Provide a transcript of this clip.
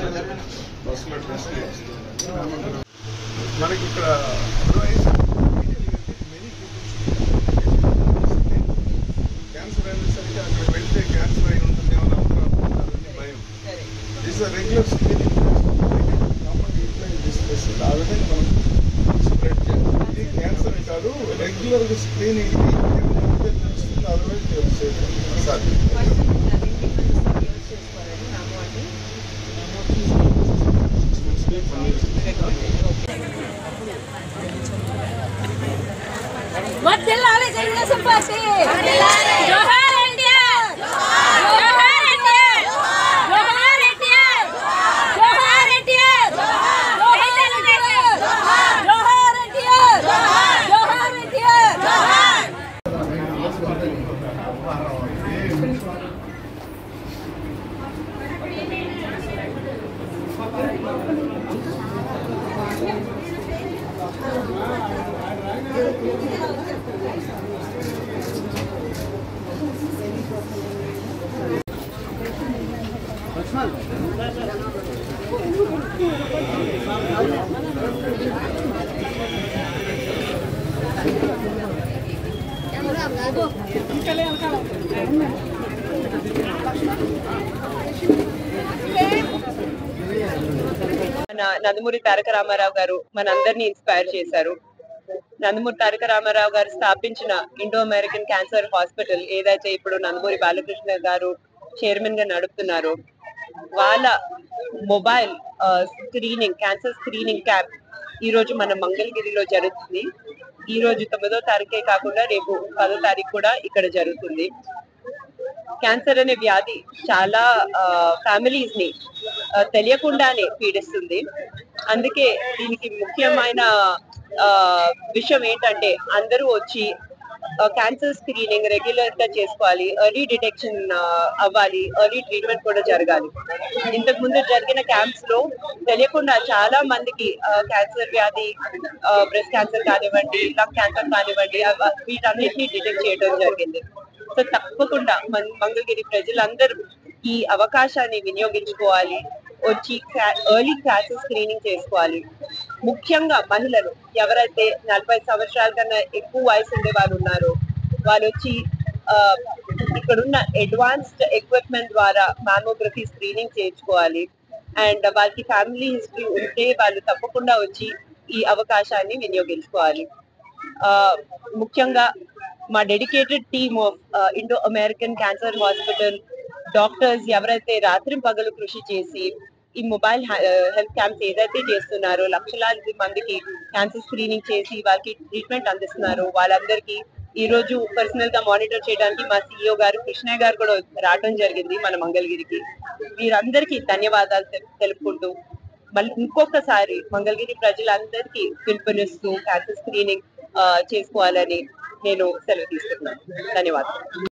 బస్సులో టెస్ట్ చేస్తున్నారు మనకి ఇక్కడ otherwise, many people క్యాన్సర్ అనేసరికి అక్కడ వెళ్తే క్యాన్సర్ అయి ఉంటుంది ఏమైనా అనుకుంటారని భయం దిస్ రెగ్యులర్ స్క్రీనింగ్ ఆ విధంగా మనం స్ప్రెడ్ చేయాలి ఇది క్యాన్సర్ కాదు రెగ్యులర్ స్క్రీనింగ్ తెలుస్తుంది అదర్వైజ్ తెలుస్తుంది సార్ వర్ధిల్లాలి తెలుగుదేశం పార్టీ జోహార్ ఎన్టీఆర్ జోహార్ ఎన్టీఆర్ జోహార్ ఎన్టీఆర్ జోహార్ ఎన్టీఆర్ జోహార్ ఎన్టీఆర్ జోహార్ ఎన్టీఆర్ జోహార్ ఎన్టీఆర్ జోహార్ మన నందమూరి తారక రామారావు గారు మనందరినీ ఇన్స్పైర్ చేశారు నందమూరి తారక రామారావు గారు స్థాపించిన ఇండో అమెరికన్ క్యాన్సర్ హాస్పిటల్ ఏదైతే ఇప్పుడు నందమూరి బాలకృష్ణ గారు చైర్మన్ గా నడుపుతున్నారో వాళ్ళ mobile screening cancer screening camp ఈ రోజు మన మంగళగిరిలో జరుగుతుంది ఈ రోజు తొమ్మిదో తారీఖే కాకుండా రేపు పదో తారీఖు కూడా ఇక్కడ జరుగుతుంది క్యాన్సర్ అనే వ్యాధి చాలా ఫ్యామిలీస్ ని ఆ, తెలియకుండానే పీడిస్తుంది అందుకే దీనికి ముఖ్యమైన ఆ, విషయం ఏంటంటే అందరూ వచ్చి క్యాన్సర్ స్క్రీనింగ్ రెగ్యులర్ గా చేసుకోవాలి ఎర్లీ డిటెక్షన్ అవ్వాలి ఎర్లీ ట్రీట్మెంట్ కూడా జరగాలి ఇంతకు ముందు జరిగిన క్యాంప్స్ లో తెలియకుండా చాలా మందికి క్యాన్సర్ వ్యాధి బ్రెస్ట్ క్యాన్సర్ కానివ్వండి లంగ్ క్యాన్సర్ కానివ్వండి అవ- వీటన్నిటిని డిటెక్ట్ చేయడం జరిగింది సో తప్పకుండా మన మంగళగిరి ప్రజలందరూ ఈ అవకాశాన్ని వినియోగించుకోవాలి వచ్చి ఎర్లీ క్యాన్సర్ స్క్రీనింగ్ చేసుకోవాలి ముఖ్యంగా మహిళలు ఎవరైతే నలభై సంవత్సరాల కన్నా ఎక్కువ వయసు ఉండే వాళ్ళు ఉన్నారో వాళ్ళు వచ్చి ఆ, ఇక్కడున్న అడ్వాన్స్డ్ ఎక్విప్మెంట్ ద్వారా మామోగ్రఫీ స్క్రీనింగ్ చేయించుకోవాలి అండ్ వాళ్ళకి ఫ్యామిలీ హిస్టరీ ఉంటే వాళ్ళు తప్పకుండా వచ్చి ఈ అవకాశాన్ని వినియోగించుకోవాలి ఆ, ముఖ్యంగా మా dedicated team of Indo American cancer hospital doctors ఎవరైతే రాత్రి పగలు కృషి చేసి ఈ మొబైల్ హెల్త్ క్యాంప్స్ ఏదైతే చేస్తున్నారో లక్షలాది మందికి క్యాన్సర్ స్క్రీనింగ్ చేసి వాళ్ళకి ట్రీట్మెంట్ అందిస్తున్నారో వాళ్ళందరికీ ఈ రోజు పర్సనల్ గా మానిటర్ చేయడానికి మా సిఇఓ గారు కృష్ణయ్య గారు కూడా రావడం జరిగింది మన మంగళగిరికి వీరందరికీ ధన్యవాదాలు తెలు- తెలుపుకుంటూ మళ్ళీ ఇంకొకసారి మంగళగిరి ప్రజలందరికీ పిలుపునిస్తూ క్యాన్సర్ స్క్రీనింగ్ చేసుకోవాలని నేను సెలవు తీసుకుంటున్నాను ధన్యవాదాలు